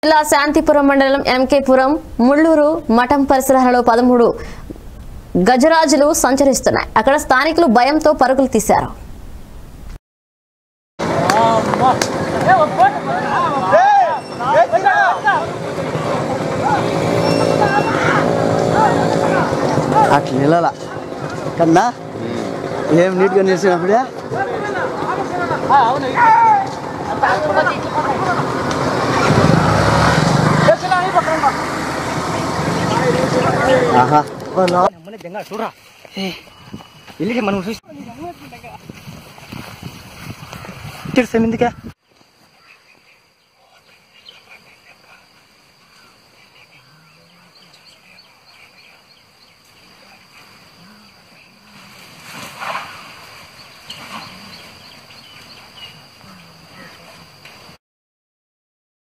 జిల్లా శాంతిపురం మండలం ఎంకేపురం ముళ్ళూరు మఠం పరిసరాలలో పదమూడు గజరాజులు సంచరిస్తున్నాయి అక్కడ స్థానికులు భయంతో పరుగులు తీశారు అట్లా నిలల కన్నా ఏం నీట్గా నిలిచినప్పుడే ఆహా మన దెంగ చూడరా వెళ్ళి మనం చూసి తెలుసా ఎందుకే